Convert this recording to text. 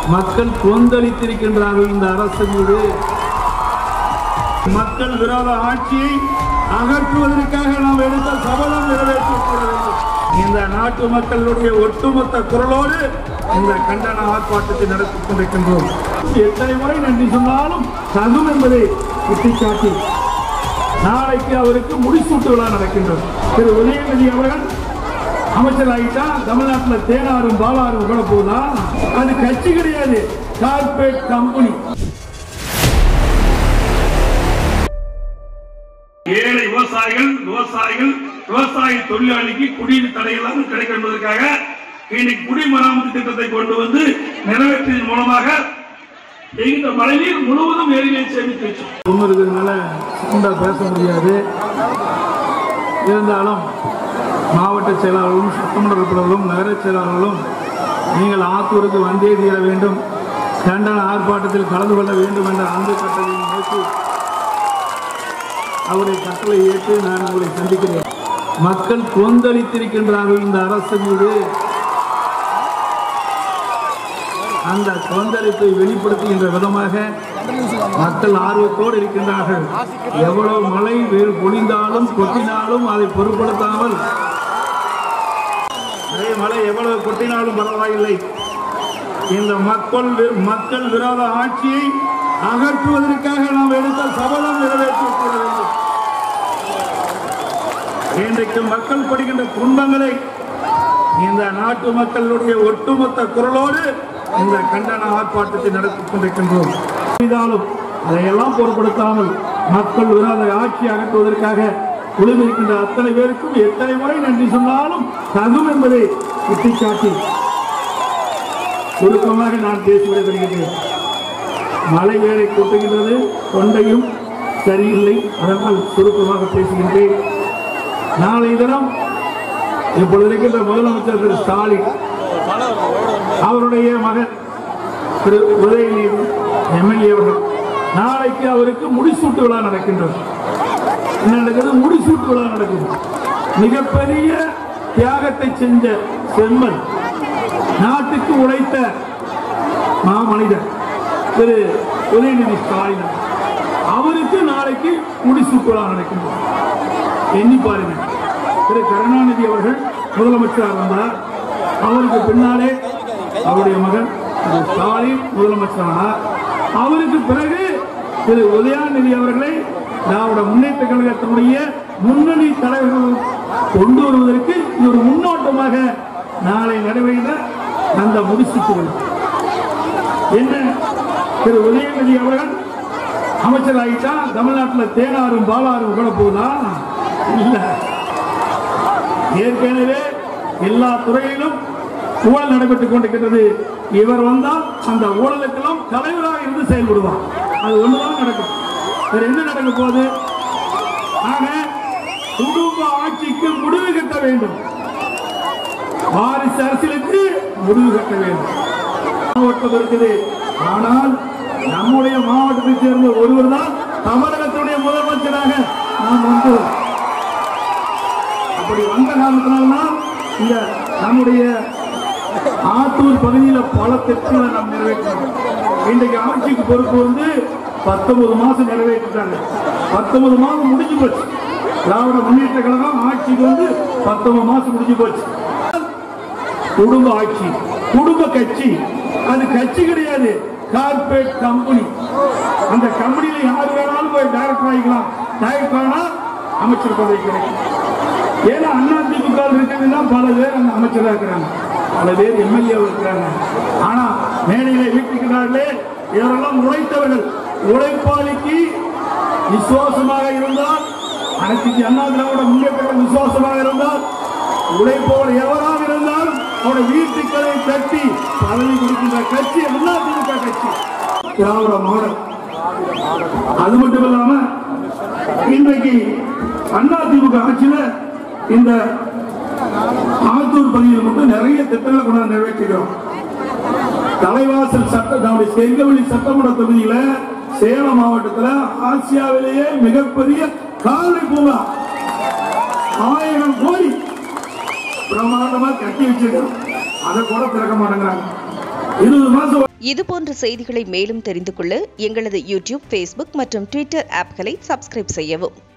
மக்கள் கொந்தளித்திருக்கின்றார்கள் இந்த அரசு மீது மக்கள் விரோத ஆட்சியை அகற்றுவதற்காக நாம் எடுத்த சபதம் நிறைவேற்றப்பட வேண்டும் இந்த நாட்டு மக்களுடைய ஒட்டுமொத்த குரலோடு இந்த கண்டன ஆர்ப்பாட்டத்தை நடத்திக் கொண்டிருக்கின்றோம் எத்தனை முறை நன்றி சொன்னாலும் தகும் என்பதை சுட்டிக்காட்டி நாளைக்கு அவருக்கு முடிசூட்டு விழா நடக்கின்றது திரு உதயநிதி அவர்கள் அமைச்சராகிட்டா தமிழ்நாட்டில் தேனாரும் பாலாரும் கூட போதா அது கட்சி கிடையாது கார்பரேட் கம்பெனி ஏழை விவசாயிகள் விவசாயிகள் விவசாய தொழிலாளிக்கு குடிநீர் தடையெல்லாம் கிடைக்கும் என்பதற்காக இன்னைக்கு குடிமராமத்து திட்டத்தை கொண்டு வந்து நிறைவேற்றியதன் மூலமாக இந்த மழைநீர் முழுவதும் ஏரியை சேமித்து வச்சோம் ஒன்று இருக்கிறதுனால சவுண்டா பேச முடியாது இருந்தாலும் மாவட்ட செயலாளர்களும் சட்டமன்ற உறுப்பினர்களும் நகரச் செயலாளர்களும் நீங்கள் ஆத்தூருக்கு வந்தே தீர வேண்டும் கண்டன ஆர்ப்பாட்டத்தில் கலந்து கொள்ள வேண்டும் என்ற அன்பு கட்டளையை நோக்கி அவரை கட்டளை ஏற்று நான் உங்களை சந்திக்கிறேன் மக்கள் கொந்தளித்திருக்கின்றார்கள் இந்த அரசு மீது அந்த கொந்தளிப்பை வெளிப்படுத்துகின்ற விதமாக மக்கள் ஆர்வத்தோடு இருக்கின்றார்கள் எவ்வளவு மழை வேறு பொழிந்தாலும் கொட்டினாலும் அதை பொருட்படுத்தாமல் அதே மழை எவ்வளவு கொட்டினாலும் பரவாயில்லை இந்த மக்கள் வி- மக்கள் விரோத ஆட்சியை அகற்றுவதற்காக நாம் எடுத்த சபதம் நிறைவேற்றப்பட வேண்டும் இன்றைக்கு மக்கள் படுகின்ற துன்பங்களை இந்த நாட்டு மக்களுடைய ஒட்டுமொத்த குரலோடு இந்த கண்டன ஆர்ப்பாட்டத்தை நடத்திக் கொண்டிருக்கின்றோம் இருந்தாலும் அதையெல்லாம் பொருட்படுத்தாமல் மக்கள் விரோத ஆட்சி அகற்றுவதற்காக குழுமிருக்கின்ற அத்தனை பேருக்கும் எத்தனை முறை நன்றி சொன்னாலும் தகும் என்பதை சுட்டிக்காட்டி சுருக்கமாக நான் பேசி விடைபெறுகின்றேன் மழை வேலை கொட்டுகின்றது தொண்டையும் சரியில்லை அதனால் சுருக்கமாக பேசுகின்றேன் நாளை தினம் இப்பொழுது இருக்கின்ற முதலமைச்சர் திரு ஸ்டாலின் அவருடைய மகன் திரு உதயநிதி எம்எல்ஏ அவர்கள் நாளைக்கு அவருக்கு முடிசூட்டு விழா நடக்கின்றது என்ன நடக்குது முடிசூட்டு விழா நடக்குது மிகப்பெரிய தியாகத்தை செஞ்ச செம்மன் நாட்டுக்கு உழைத்த மாமனிதர் திரு உதயநிதி ஸ்டாலின் அவருக்கு நாளைக்கு முடிசூட்டு விழா நடக்கின்றது எண்ணி பாருங்க திரு கருணாநிதி அவர்கள் முதலமைச்சராக இருந்தார் அவருக்கு பின்னாலே அவருடைய மகன் திரு ஸ்டாலின் முதலமைச்சரானார் அவருக்கு பிறகு திரு உதயாநிதி அவர்களை திராவிட முன்னேற்ற கழகத்தினுடைய முன்னணி தலைவர்கள் கொண்டு வருவதற்கு இது ஒரு முன்னோட்டமாக நாளை நடைபெறுகிற அந்த முடிசூட்டு விழா என்ன திரு உதயநிதி அவர்கள் அமைச்சராகிட்டா தமிழ்நாட்டில் தேனாரும் பாலாரும் கூட போதா இல்ல ஏற்கனவே எல்லா துறையிலும் ஊழல் நடைபெற்றுக் கொண்டிருக்கிறது இவர் வந்தால் அந்த ஊழலுக்கெல்லாம் தலைவராக இருந்து செயல்படுவார் அது ஒண்ணுதான் நடக்கும் வேற என்ன நடக்க போகுது ஆக குடும்ப ஆட்சிக்கு முடிவு கட்ட வேண்டும் வாரிசு அரசியலுக்கு முடிவு கட்ட வேண்டும் மாவட்டம் இருக்குது ஆனால் நம்முடைய மாவட்டத்தை சேர்ந்த ஒருவர் தான் தமிழகத்துடைய முதலமைச்சராக நாம் வந்தோம் அப்படி வந்த காரணத்தினால்தான் இந்த நம்முடைய ஆத்தூர் பகுதியில் பல திட்டங்களை நாம் நிறைவேற்றோம் இன்றைக்கு ஆட்சிக்கு பொறுப்பு வந்து பத்தொன்பது மாசம் நிறைவேற்றிட்டாங்க பத்தொன்பது மாதம் முடிஞ்சு போச்சு திராவிட முன்னேற்ற கழகம் ஆட்சிக்கு வந்து பத்தொன்பது மாசம் முடிஞ்சு போச்சு குடும்ப ஆட்சி குடும்ப கட்சி அது கட்சி கிடையாது கார்பரேட் கம்பெனி அந்த கம்பெனியில யார் வேணாலும் போய் டைரக்டர் ஆகிக்கலாம் டைரக்டர் ஆனா அமைச்சர் பதவி கிடைக்கும் ஏன்னா அண்ணா திமுக இருக்கிறதுனா பல பேர் அங்க அமைச்சராக இருக்கிறாங்க பல பேர் எம்எல்ஏ இருக்கிறாங்க ஆனா மேடையில வீட்டுக்கிறார்களே இவரெல்லாம் உழைத்தவர்கள் உழைப்பாளிக்கு விசுவாசமாக இருந்தால் அனைத்து அண்ணா திராவிட முன்னேற்ற விசுவாசமாக இருந்தால் உழைப்பவர் எவராக இருந்தாலும் அவருடைய வீட்டுக்களை கட்டி பதவி கொடுக்கின்ற கட்சி அண்ணா திமுக கட்சி திராவிட மாடல் அது மட்டும் இல்லாம இன்றைக்கு அண்ணா திமுக ஆட்சியில இந்த ஆத்தூர் பகுதியில் மட்டும் நிறைய திட்டங்களை கொண்டு நிறைவேற்றுகிறோம் தலைவாசல் சட்ட நம்முடைய செங்கவெளி சட்டமன்ற தொகுதியில சேலம் மாவட்டத்துல ஆசியாவிலேயே மிகப்பெரிய கால்நடை பூங்கா ஆயிரம் கோடி பிரமாண்டமா கட்டி வச்சிருக்கோம் அதை கூட திறக்க மாட்டேங்கிறாங்க இருபது மாசம் இதுபோன்ற செய்திகளை மேலும் தெரிந்து கொள்ள எங்களது யூடியூப் ஃபேஸ்புக் மற்றும் ட்விட்டர் ஆப்களை சப்ஸ்கிரைப் செய்யவும்